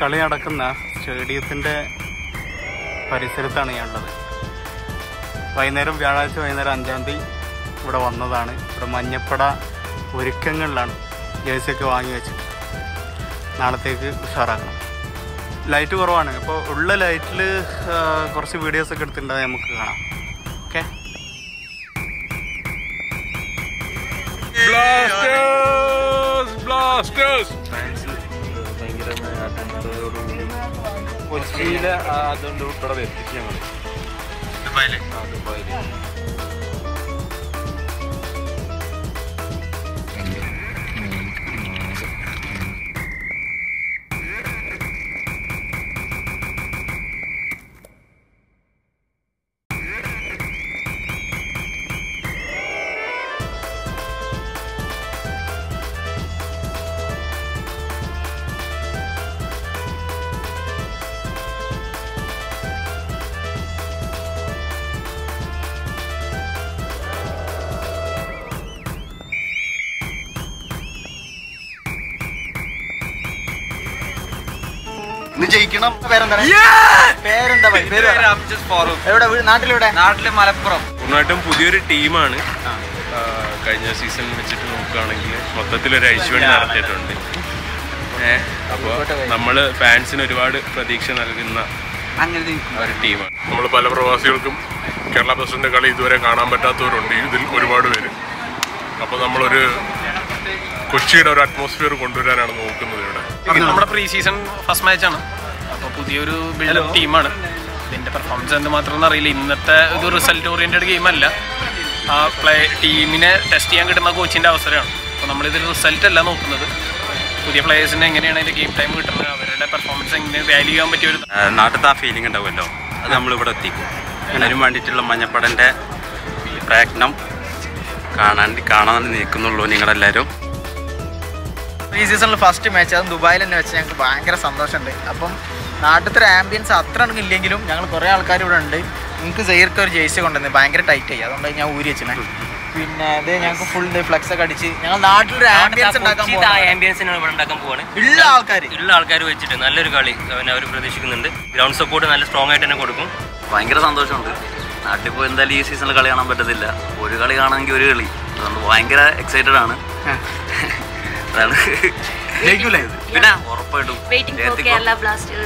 കളി നടക്കുന്ന സ്റ്റേഡിയത്തിൻ്റെ പരിസരത്താണ് ഞാൻ ഉള്ളത് വൈകുന്നേരം വ്യാഴാഴ്ച വൈകുന്നേരം അഞ്ചാം തീയതി ഇവിടെ വന്നതാണ് ഇവിടെ മഞ്ഞപ്പട ഒരുക്കങ്ങളിലാണ് ജേഴ്സിയൊക്കെ വാങ്ങി വെച്ചിട്ട് നാളത്തേക്ക് ഉഷാറാക്കണം ലൈറ്റ് കുറവാണ് അപ്പോൾ ഉള്ള ലൈറ്റിൽ കുറച്ച് വീഡിയോസൊക്കെ എടുത്തിട്ടുണ്ട് അത് നമുക്ക് കാണാം ഓക്കെ കൊച്ചിയിലെ അതുകൊണ്ട് ഇവിടെ എത്തിച്ചു ഞങ്ങൾ ദുബായിൽ ദുബായില് ഇന്ന് ജയിക്കണം പേരെന്താണ് പേരെന്താ ഭായി? പേര് പറ. അംജദ് ഫാറൂഖ് എവിടെ വീട്? നാട്ടിലെവിടെ നാട്ടിലെ മലപ്പുറം പൂർണ്ണമായിട്ടും പുതിയൊരു ടീമാണ് ആ, കഴിഞ്ഞ സീസൺ വെച്ചിട്ട് നോക്കുകയാണെങ്കിൽ മൊത്തത്തിലൊരു ഐശ്വര്യം നടത്തിയിട്ടുണ്ട് ഏഹ് അപ്പോൾ നമ്മൾ ഫാൻസിന് ഒരുപാട് പ്രതീക്ഷ നൽകുന്ന അങ്ങനെ ഒരു ടീമാണ് നമ്മൾ പല പ്രവാസികൾക്കും കേരള ബ്ലാസ്റ്റേഴ്സിന്റെ കളി ഇതുവരെ കാണാൻ പറ്റാത്തവരുണ്ട് ഇതിൽ ഒരുപാട് പേര് അപ്പോൾ നമ്മളൊരു കൊച്ചിയുടെ ഒരു അറ്റ്മോസ്ഫിയർ കൊണ്ടുവരാനാണ് നോക്കുന്നത് ഇവിടെ നമ്മുടെ പ്രീ സീസൺ ഫസ്റ്റ് മാച്ചാണ് അപ്പോൾ പുതിയൊരു ബിൽഡപ്പ് ടീമാണ് ഇതിന്റെ പെർഫോമൻസ് എന്ത് മാത്രം അറിയില്ല ഇന്നത്തെ ഇത് റിസൾട്ട് ഓറിയന്റഡ് ഗെയിം അല്ല ആ പ്ലേ ടീമിനെ ടെസ്റ്റ് ചെയ്യാൻ കിട്ടുന്ന കോച്ചിന്റെ അവസരമാണ് അപ്പോൾ നമ്മളിതിൽ റിസൾട്ട് അല്ല നോക്കുന്നത് പുതിയ പ്ലേയേഴ്സിന് എങ്ങനെയാണ് അതിന്റെ ഗെയിം ടൈം കിട്ടുന്നത് അവരുടെ പെർഫോമൻസ് എങ്ങനെ വാല്യൂ ചെയ്യാൻ പറ്റിയ ഒരു നാട്ടിലത്തെ ആ ഫീലിംഗ് ഉണ്ടാവുമല്ലോ അത് നമ്മളിവിടെ എത്തിക്കും അതിന് വേണ്ടിയിട്ടുള്ള മഞ്ഞപ്പടൻ്റെ പ്രയത്നം കാണാൻ കാണാൻ നിൽക്കുന്നുള്ളൂ നിങ്ങളെല്ലാവരും ഈ സീസണിൽ ഫസ്റ്റ് മാച്ച് അത് ദുബായിൽ തന്നെ വെച്ച് ഞങ്ങൾക്ക് ഭയങ്കര സന്തോഷമുണ്ട് അപ്പം നാട്ടിലത്തെ ഒരു ആംബിയൻസ് അത്ര ഒന്നും ഇല്ലെങ്കിലും ഞങ്ങൾ കുറേ ആൾക്കാർ ഇവിടെ ഉണ്ട് നിങ്ങൾക്ക് സെയർക്ക് ഒരു ജേഴ്സി കൊണ്ടുവന്ന് ഭയങ്കര ടൈറ്റ് ആയി അതുകൊണ്ട് ഞാൻ ഊരി വെച്ചിനെ പിന്നെ ഇത് ഞങ്ങൾക്ക് ഫുൾ ഫ്ലെക്സ് ഒക്കെ അടിച്ച് ഞങ്ങൾ നാട്ടിലൊരു ആംബിയൻസ് ഉണ്ടാക്കാൻ പോകുന്നു ആംബിയൻസിനാണ് ഇവിടെ ഉണ്ടാക്കാൻ പോവാണ് ഉള്ള ആൾക്കാർ ഉള്ള ആൾക്കാർ വെച്ചിട്ട് നല്ലൊരു കളി അവനെ അവർ പ്രതീക്ഷിക്കുന്നുണ്ട് ഗ്രൗണ്ട് സപ്പോർട്ട് നല്ല സ്ട്രോങ് ആയിട്ട് തന്നെ കൊടുക്കും ഭയങ്കര സന്തോഷമുണ്ട് നാട്ടിൽ പോയി എന്തായാലും ഈ സീസണിൽ കളി കാണാൻ പറ്റത്തില്ല ഒരു കളി കാണാമെങ്കിൽ ഒരു കളി അതുകൊണ്ട് ഭയങ്കര എക്സൈറ്റഡ് ആണ് അതാണ് ജയിക്കൂലേ ഇത്? പിന്നെ ഉറപ്പായിട്ടും Waiting for ജയത്തിക്കോ. Kerala Blasters.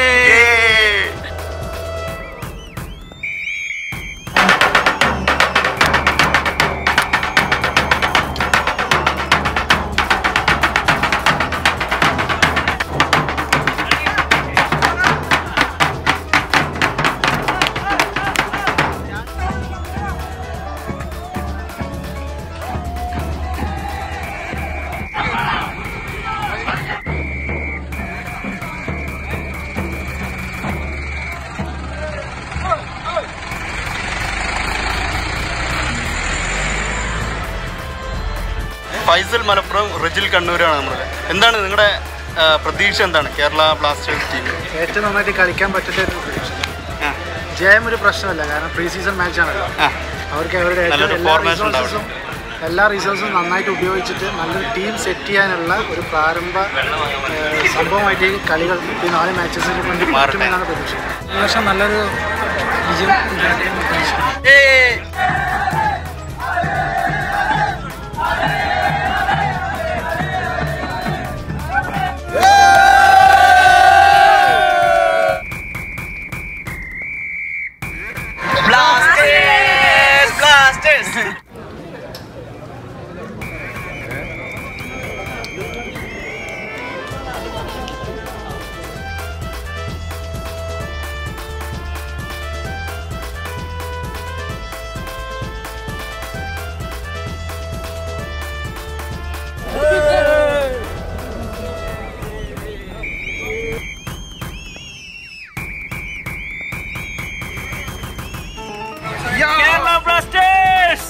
Faisal Malappuram Rijil കണ്ണൂരാണ് നമ്മുടെ എന്താണ് നിങ്ങളുടെ ആ, പ്രതീക്ഷ എന്താണ് കേരള ബ്ലാസ്റ്റേഴ്സ് ടീം ഏറ്റവും നന്നായിട്ട് കളിക്കാൻ പറ്റുന്ന ഒരു പ്രതീക്ഷ ജയം ഒരു പ്രശ്നമല്ല കാരണം പ്രീ സീസൺ മാച്ചാണല്ലോ അവർക്ക് അവരുടെ ഏറ്റവും നല്ലൊരു എല്ലാ formation റിസോഴ്സസും എല്ലാ റിസോഴ്സും നന്നായിട്ട് ഉപയോഗിച്ചിട്ട് നല്ലൊരു ടീം സെറ്റ് ചെയ്യാനുള്ള ഒരു പ്രാരംഭ ഏഹ്, സംഭവമായിട്ട് ഈ കളികൾ ഈ നാല് മാച്ചസിന് വേണ്ടി മാറ്റുമെന്നാണ് പ്രതീക്ഷ ഈ വർഷം നല്ലൊരു വിജയം ഉണ്ടാകുമെന്ന് പ്രതീക്ഷിക്കുന്നു ബ്ലാസ്റ്റേഴ്സ് ബ്ലാസ്റ്റേഴ്സ് കേരള ബ്ലാസ്റ്റേഴ്സ്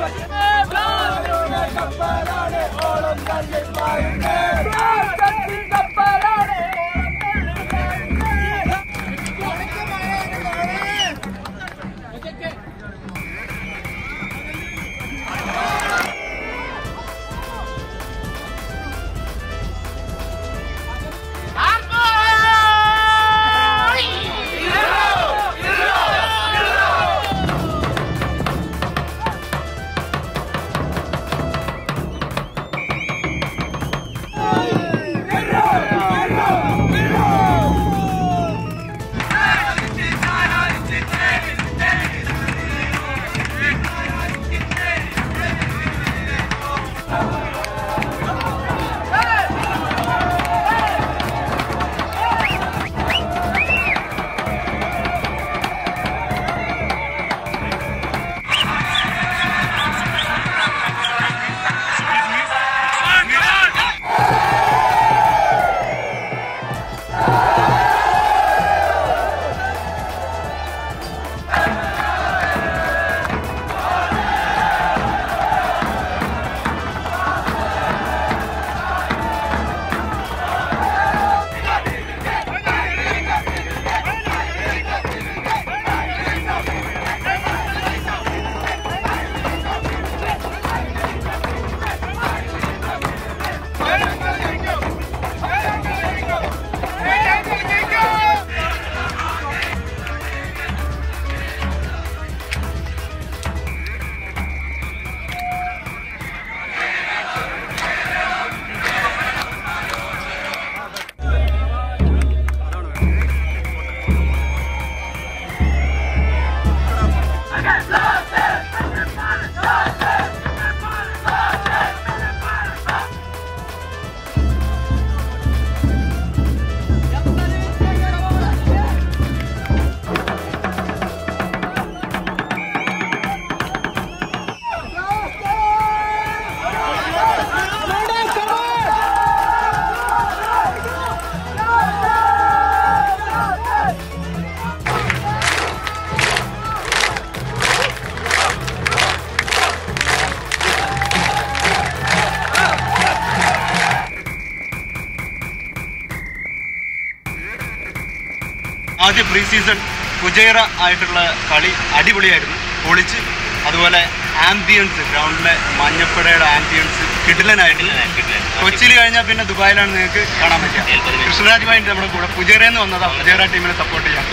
ആദ്യ പ്രീ സീസൺ കുജേറ ആയിട്ടുള്ള കളി അടിപൊളിയായിരുന്നു പൊളിച്ച് അതുപോലെ ആംബിയൻസ് ഗ്രൗണ്ടിലെ മഞ്ഞപ്പടയുടെ ആംബിയൻസ് കിടിലനായിട്ട് കൊച്ചിയിൽ കഴിഞ്ഞാൽ പിന്നെ ദുബായിലാണ് നിങ്ങൾക്ക് കാണാൻ പറ്റുക കൃഷ്ണരാജ് വായിട്ട് നമ്മുടെ കൂടെ പുജേറയെന്ന് വന്നതാ പുജേറ ടീമിനെ സപ്പോർട്ട് ചെയ്യാൻ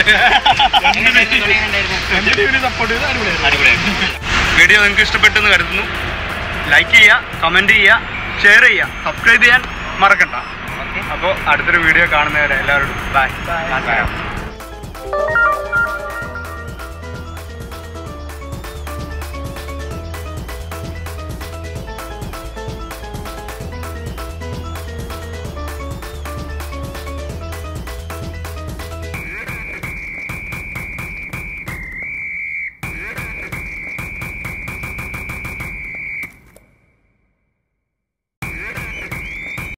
രണ്ട് ടീമിനെ സപ്പോർട്ട് ചെയ്ത് അടിപൊളിയായിരുന്നു വീഡിയോ നിങ്ങൾക്ക് ഇഷ്ടപ്പെട്ടെന്ന് കരുതുന്നു ലൈക്ക് ചെയ്യുക കമൻറ്റ് ചെയ്യുക ഷെയർ ചെയ്യുക സബ്സ്ക്രൈബ് ചെയ്യാൻ മറക്കണ്ട അപ്പോൾ അടുത്തൊരു വീഡിയോ കാണുന്നവരെ എല്ലാവരോടും ബൈ